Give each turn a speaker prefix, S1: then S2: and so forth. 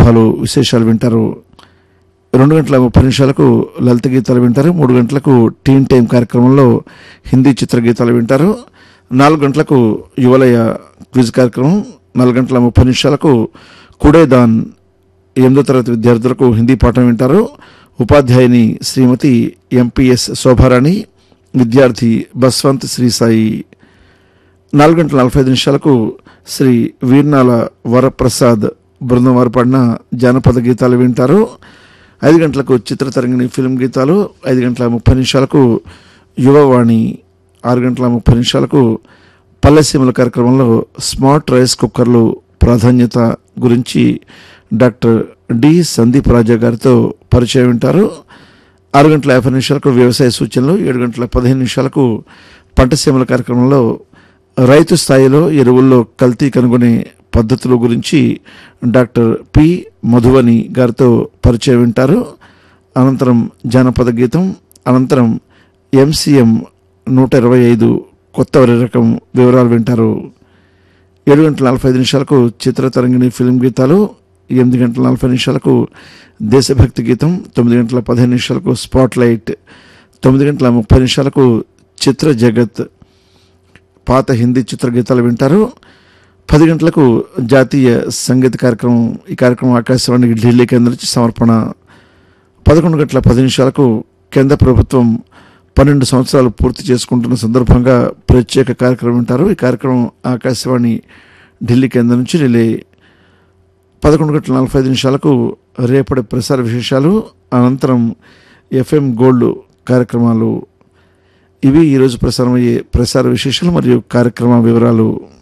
S1: సందర్భాలు విశేషాలు వింటారు రెండు గంటల ముప్పై నిమిషాలకు లలిత గీతాలు వింటారు మూడు గంటలకు టీన్ టైం కార్యక్రమంలో హిందీ చిత్ర గీతాలు వింటారు నాలుగు గంటలకు యువలయ క్విజ్ కార్యక్రమం నాలుగు గంటల ముప్పై నిమిషాలకు కుడేదాన్ ఎనిమిదో తరగతి విద్యార్థులకు హిందీ పాఠం వింటారు ఉపాధ్యాయుని శ్రీమతి ఎంపీఎస్ శోభారాణి విద్యార్థి బస్వంత్ శ్రీసాయి నాలుగు గంటల నలభై ఐదు నిమిషాలకు శ్రీ వీర్నాల వరప్రసాద్ బృందం వారు పాడిన జానపద గీతాలు వింటారు ఐదు గంటలకు చిత్రతరంగిణి ఫిల్మ్ గీతాలు ఐదు గంటల ముప్పై నిమిషాలకు యువవాణి ఆరు గంటల ముప్పై నిమిషాలకు పల్లెసీమల కార్యక్రమంలో స్మార్ట్ రైస్ కుక్కర్లు ప్రాధాన్యత గురించి డాక్టర్ డి సందీప్ రాజా గారితో పరిచయం వింటారు ఆరు గంటల యాభై నిమిషాలకు వ్యవసాయ సూచనలు ఏడు గంటల పదిహేను నిమిషాలకు పంటసీమల కార్యక్రమంలో రైతు స్థాయిలో ఎరువుల్లో కల్తీ కనుగొనే పద్ధతుల గురించి డాక్టర్ పి మధువని గారితో పరిచయం వింటారు అనంతరం జానపద గీతం అనంతరం ఎంసీఎం నూట ఇరవై ఐదు కొత్త వరి రకం వివరాలు వింటారు ఏడు గంటల నలభై ఐదు నిమిషాలకు చిత్రతరంగిణి ఫిల్మ్ గీతాలు ఎనిమిది గంటల నలభై నిమిషాలకు దేశభక్తి గీతం తొమ్మిది గంటల పదిహేను నిమిషాలకు స్పాట్ లైట్ తొమ్మిది గంటల ముప్పై నిమిషాలకు చిత్ర జగత్ పాత హిందీ చిత్ర గీతాలు వింటారు పది గంటలకు జాతీయ సంగీత కార్యక్రమం ఈ కార్యక్రమం ఆకాశవాణి ఢిల్లీ కేంద్రం నుంచి సమర్పణ పదకొండు గంటల పది నిమిషాలకు కేంద్ర ప్రభుత్వం పన్నెండు సంవత్సరాలు పూర్తి చేసుకుంటున్న సందర్భంగా ప్రత్యేక కార్యక్రమం వింటారు ఈ కార్యక్రమం ఆకాశవాణి ఢిల్లీ కేంద్రం నుంచి రిలే పదకొండు గంటల నలభై ఐదు నిమిషాలకు రేపటి ప్రసార విశేషాలు అనంతరం ఎఫ్ఎం గోల్డ్ కార్యక్రమాలు ఇవి ఈరోజు ప్రసారమయ్యే ప్రసార విశేషాలు మరియు కార్యక్రమ వివరాలు